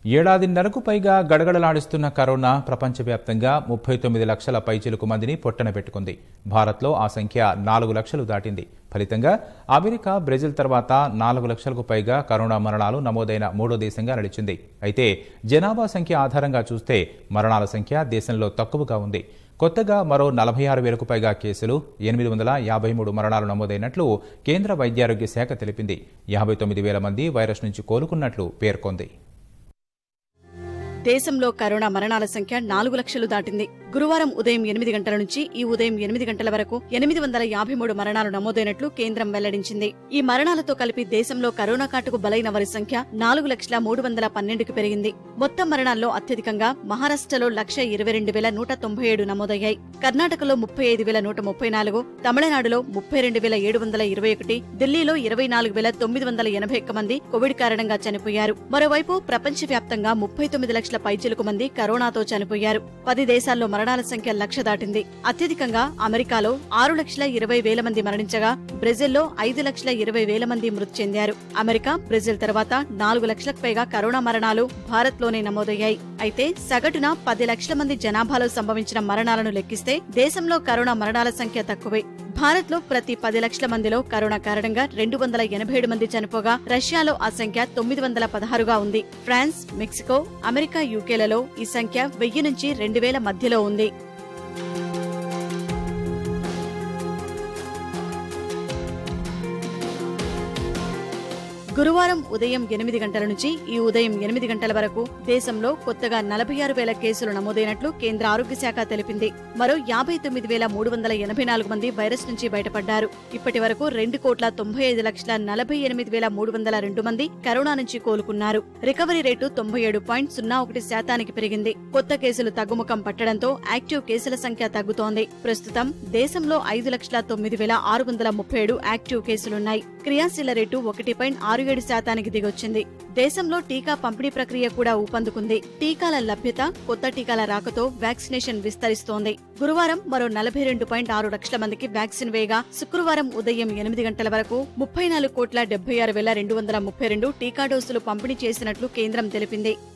ఏడాదిన్నరకు పైగా గడగడలాడిస్తున్న కరోనా ప్రపంచవ్యాప్తంగా ముప్పై తొమ్మిది లక్షల పైచిలుకు మందిని పొట్టన పెట్టుకుంది భారత్లో ఆ సంఖ్య నాలుగు లక్షలు దాటింది ఫలితంగా అమెరికా బ్రెజిల్ తర్వాత నాలుగు లక్షలకు పైగా కరోనా మరణాలు నమోదైన మూడో దేశంగా నిలిచింది అయితే జనాభా సంఖ్య ఆధారంగా చూస్తే మరణాల సంఖ్య దేశంలో తక్కువగా ఉంది కొత్తగా మరో నలభై ఆరు వేలకు పైగా కేసులు ఎనిమిది వందల యాభై మూడు మరణాలు నమోదైనట్లు కేంద్ర వైద్యారోగ్య శాఖ తెలిపింది యాభై తొమ్మిది వేల మంది వైరస్ నుంచి కోలుకున్నట్లు పేర్కొంది దేశంలో కరోనా మరణాల సంఖ్య నాలుగు లక్షలు దాటింది గురువారం ఉదయం ఎనిమిది గంటల నుంచి ఈ ఉదయం ఎనిమిది గంటల వరకు ఎనిమిది వందల యాభై మూడు మరణాలు నమోదైనట్లు కేంద్రం వెల్లడించింది ఈ మరణాలతో కలిపి దేశంలో కరోనా కాటుకు బలైన వారి సంఖ్య నాలుగు లక్షల మూడు వందల పన్నెండుకి పెరిగింది మొత్తం మరణాల్లో అత్యధికంగా మహారాష్ట్రలో లక్ష ఇరవై రెండు వేల నూట తొంభై ఏడు నమోదయ్యాయి కర్ణాటకలో ముప్పై ఐదు వేల నూట ముప్పై నాలుగు తమిళనాడులో ముప్పై రెండు వేల ఏడు వందల ఇరవై ఒకటి ఢిల్లీలో ఇరవై నాలుగు వేల తొమ్మిది వందల ఎనభై ఒక్క మంది కోవిడ్ కారణంగా చనిపోయారు మరోవైపు ప్రపంచవ్యాప్తంగా ముప్పై తొమ్మిది లక్షల పైచిలుకు మంది కరోనాతో చనిపోయారు పది దేశాల్లో మరణాల సంఖ్య లక్ష దాటింది అత్యధికంగా అమెరికాలో ఆరు లక్షల ఇరవై వేల మంది మరణించగా బ్రెజిల్లో ఐదు లక్షల ఇరవై వేల మంది మృతి చెందారు అమెరికా బ్రెజిల్ తర్వాత నాలుగు లక్షలకు పైగా కరోనా మరణాలు భారత్లోనే నమోదయ్యాయి అయితే సగటున పది లక్షల మంది జనాభాలో సంభవించిన మరణాలను లెక్కిస్తే దేశంలో కరోనా మరణాల సంఖ్య తక్కువే భారత్లో ప్రతి పది లక్షల మందిలో కరోనా కారణంగా రెండు వందల ఎనభై ఏడు మంది చనిపోగా రష్యాలో ఆ సంఖ్య తొమ్మిది వందల పదహారుగా ఉంది ఫ్రాన్స్ మెక్సికో అమెరికా యూకేలలో ఈ సంఖ్య వెయ్యి నుంచి రెండు వేల మధ్యలో ఉంది గురువారం ఉదయం ఎనిమిది గంటల నుంచి ఈ ఉదయం ఎనిమిది గంటల వరకు దేశంలో కొత్తగా నలభై ఆరు వేల కేసులు నమోదైనట్లు కేంద్ర ఆరోగ్య శాఖ తెలిపింది మరో యాభై తొమ్మిది వేల మూడు వందల ఎనభై నాలుగు మంది వైరస్ నుంచి బయటపడ్డారు ఇప్పటి వరకు రెండు కోట్ల తొంభై ఐదు లక్షల నలభై ఎనిమిది వేల మూడు వందల రెండు మంది కరోనా నుంచి కోలుకున్నారు రికవరీ రేటు తొంభై ఏడు పాయింట్ సున్నా ఒకటి శాతానికి పెరిగింది కొత్త కేసులు తగ్గుముఖం పట్టడంతో యాక్టివ్ కేసుల సంఖ్య తగ్గుతోంది ప్రస్తుతం దేశంలో ఐదు లక్షల తొమ్మిది వేల ఆరు వందల ముప్పై ఏడు యాక్టివ్ కేసులున్నాయి క్రియాశీల రేటు ఒకటి పాయింట్ ఆరు ఏడు శాతానికి దిగొచ్చింది దేశంలో టీకా పంపిణీ ప్రక్రియ కూడా ఊపందుకుంది టీకాల లభ్యత కొత్త టీకాల రాకతో వ్యాక్సినేషన్ విస్తరిస్తోంది గురువారం మరో నలభై రెండు పాయింట్ ఆరు లక్షల మందికి వ్యాక్సిన్ వేగా శుక్రవారం ఉదయం ఎనిమిది గంటల వరకు ముప్పై నాలుగు కోట్ల డెబ్బై ఆరు వేల రెండు వందల ముప్పై రెండు టీకా డోసులు పంపిణీ చేసినట్లు కేంద్రం తెలిపింది